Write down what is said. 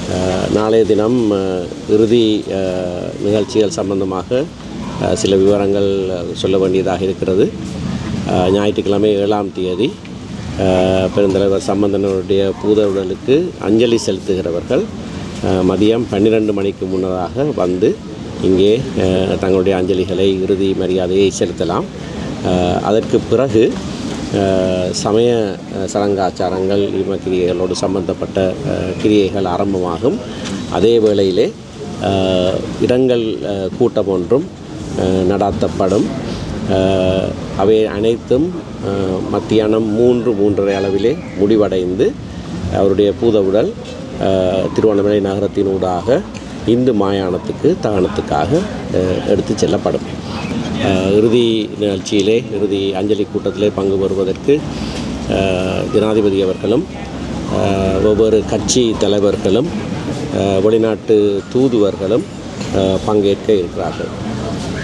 அஹ், நாளைய தினம் அஹ், இறுதி அஹ், நிகழ்ச்சிகள் சம்பந்தமாக அஹ், சில விவரங்கள் அஹ், சொல்ல வேண்டியதாக இருக்கிறது அஹ், ஞாயிற்றுக்கிழமை ஏழாம் தேதி அஹ், பெருந்தலைவர் சம்பந்தனுடைய பூதவுடலுக்கு அஞ்சலி செலுத்துகிறவர்கள் அஹ், மதியம் பன்னிரண்டு மணிக்கு முன்னதாக வந்து இங்கே அஹ், தங்களுடைய அஞ்சலிகளை இறுதி மரியாதையை செலுத்தலாம் அஹ், அதற்கு பிறகு அஹ், சமய அஹ், சடங்காச்சாரங்கள் ஈம கிரியைகளோடு சம்பந்தப்பட்ட அஹ், கிரியைகள் ஆரம்பமாகும் அதே வேளையிலே அஹ், இடங்கள் அஹ், கூட்டம் ஒன்றும் அஹ், நடாத்தப்படும் அஹ், அவை அனைத்தும் அஹ், மத்தியானம் மூன்று மூன்றரை அளவிலே முடிவடைந்து அவருடைய பூதவுடல் அஹ், திருவண்ணாமலை நகரத்தின் ஊடாக இந்து மாயாணத்துக்கு தகனத்துக்காக அஹ், எடுத்துச் செல்லப்படும் அஹ், இறுதி நிகழ்ச்சியிலே இறுதி அஞ்சலி கூட்டத்திலே பங்கு பெறுவதற்கு அஹ், ஜனாதிபதி அவர்களும் அஹ், ஒவ்வொரு கட்சி தலைவர்களும் அஹ், வெளிநாட்டு தூதுவர்களும் அஹ், பங்கேற்க இருக்கிறார்கள்